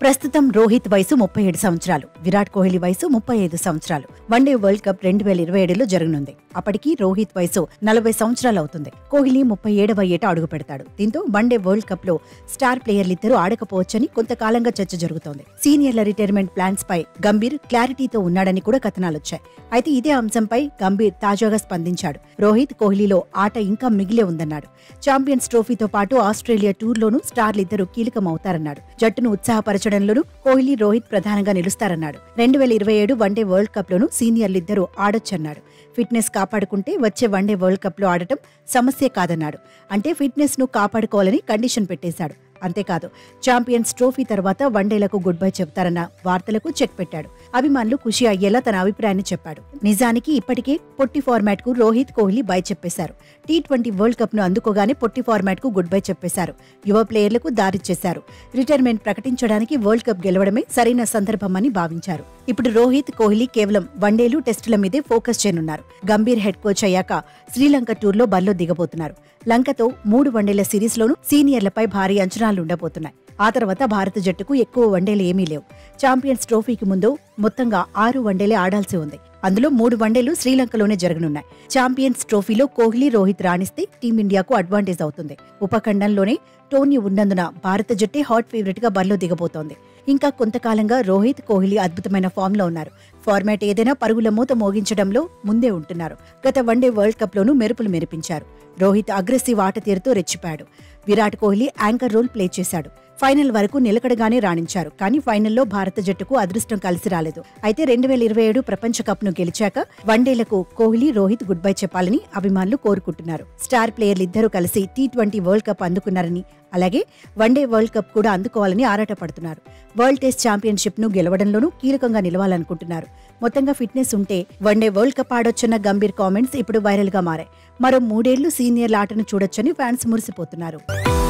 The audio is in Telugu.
ప్రస్తుతం రోహిత్ వయసు ముప్పై ఏడు సంవత్సరాలు విరాట్ కోహ్లీ వయసు ముప్పై ఐదు సంవత్సరాలు వన్డే వరల్డ్ కప్ రెండు వేల ఇరవై ఏడులో జరగనుంది అప్పటికి రోహిత్ వయసు నలభై సంవత్సరాలు అవుతుంది కోహ్లీ ముప్పై ఏడవ ఏట అడుగు పెడతాడు దీంతో వన్డే వరల్డ్ కప్ లో స్టార్ ప్లేయర్లిద్దరూ ఆడకపోవచ్చని కొంతకాలంగా చర్చ జరుగుతోంది సీనియర్ల రిటైర్మెంట్ ప్లాన్స్ పై గంభీర్ క్లారిటీతో ఉన్నాడని కూడా కథనాలొచ్చాయి అయితే ఇదే అంశంపై గంభీర్ తాజాగా స్పందించాడు రోహిత్ కోహ్లీలో ఆట ఇంకా మిగిలే ఉందన్నాడు ఛాంపియన్స్ ట్రోఫీతో పాటు ఆస్ట్రేలియా టూర్లోనూ స్టార్లిద్దరూ కీలకమవుతారన్నాడు జట్టును ఉత్సాహపరచడంలోనూ కోహ్లీ రోహిత్ ప్రధానంగా నిలుస్తారన్నాడు రెండు వేల ఇరవై ఏడు వన్డే వరల్డ్ కప్ లోనూ సీనియర్లిద్దరూ ఆడొచ్చన్నాడు ఫిట్నెస్ కాపాడుకుంటే వచ్చే వన్డే వరల్డ్ కప్ లో ఆడటం సమస్య కాదన్నాడు అంటే ఫిట్నెస్ ను కాపాడుకోవాలని కండిషన్ పెట్టేశాడు అంతేకాదు ఛాంపియన్స్ ట్రోఫీ తర్వాత వన్డేలకు గుడ్ బై చెప్తారన్న వార్తలకు చెక్ పెట్టాడు అభిమానులు ఖుషి అయ్యేలా తన అభిప్రాయాన్ని చెప్పాడు నిజానికి ఇప్పటికే పొట్టి ఫార్మాట్ కు రోహిత్ కోహ్లీ బై చెప్పేశారు టీ ట్వంటీ వరల్డ్ కప్ ను అందుకోగానే పొట్టి ఫార్మాట్ కు గుడ్ బై చెప్పేశారు యువ ప్లేయర్లకు దారిచ్చేశారు రిటైర్మెంట్ ప్రకటించడానికి వరల్డ్ కప్ గెలవడమే సరైన సందర్భమని భావించారు ఇప్పుడు రోహిత్ కోహ్లీ కేవలం వన్డేలు టెస్టుల మీదే ఫోకస్ చేయనున్నారు గంభీర్ హెడ్ కోచ్ అయ్యాక శ్రీలంక టూర్లో బరిలో దిగబోతున్నారు లంకతో మూడు వన్డేల సిరీస్లోనూ సీనియర్లపై భారీ అంచనాలు ఉండబోతున్నాయి ఆ తర్వాత భారత జట్టుకు ఎక్కువ వన్డేలు ఏమీ లేవు ఛాంపియన్స్ ట్రోఫీకి ముందు మొత్తంగా ఆరు వన్డేలే ఆడాల్సి ఉంది అందులో మూడు వన్డేలు శ్రీలంకలోనే జరగనున్నాయి ఛాంపియన్స్ ట్రోఫీలో కోహ్లీ రోహిత్ రాణిస్తే టీమిండియాకు అడ్వాంటేజ్ అవుతుంది ఉపఖండంలోనే టోనీ ఉన్నందున భారత జట్టే హాట్ ఫేవరెట్ గా బరిలో దిగబోతోంది ఇంకా కొంతకాలంగా రోహిత్ కోహ్లీ అద్భుతమైన ఫామ్ లో ఉన్నారు ఫార్మాట్ ఏదైనా పరుగుల మూత మోగించడంలో ముందే ఉంటున్నారు గత వన్డే వరల్డ్ కప్ లోనూ మెరుపులు మెరిపించారు రోహిత్ అగ్రెసివ్ ఆట తీరుతో రెచ్చిపాడు Virat Kohli anchor role play చేశాడు ఫైనల్ వరకు నిలకడగానే రాణించారు కానీ ఫైనల్లో భారత జట్టుకు అదృష్టం కలిసి రాలేదు అయితే రెండు వేల ఇరవై ఏడు ప్రపంచ కప్ ను గెలిచాక వన్డేలకు కోహ్లీ రోహిత్ గుడ్ బై చెప్పాలని అభిమానులు కోరుకుంటున్నారు స్టార్ ప్లేయర్లిద్దరూ కలిసి టీ ట్వంటీ వరల్డ్ కప్ అందుకున్నారని అలాగే వన్డే వరల్డ్ కప్ కూడా అందుకోవాలని ఆరాటపడుతున్నారు వరల్డ్ టెస్ట్ ఛాంపియన్షిప్ ను గెలవడంలోనూ కీలకంగా నిలవాలనుకుంటున్నారు మొత్తంగా ఫిట్నెస్ ఉంటే వన్డే వరల్డ్ కప్ ఆడొచ్చన్న గంభీర్ కామెంట్స్ ఇప్పుడు వైరల్ గా మారాయి మరో మూడేళ్లు సీనియర్ల ఆటను చూడొచ్చని ఫ్యాన్స్ మురిసిపోతున్నారు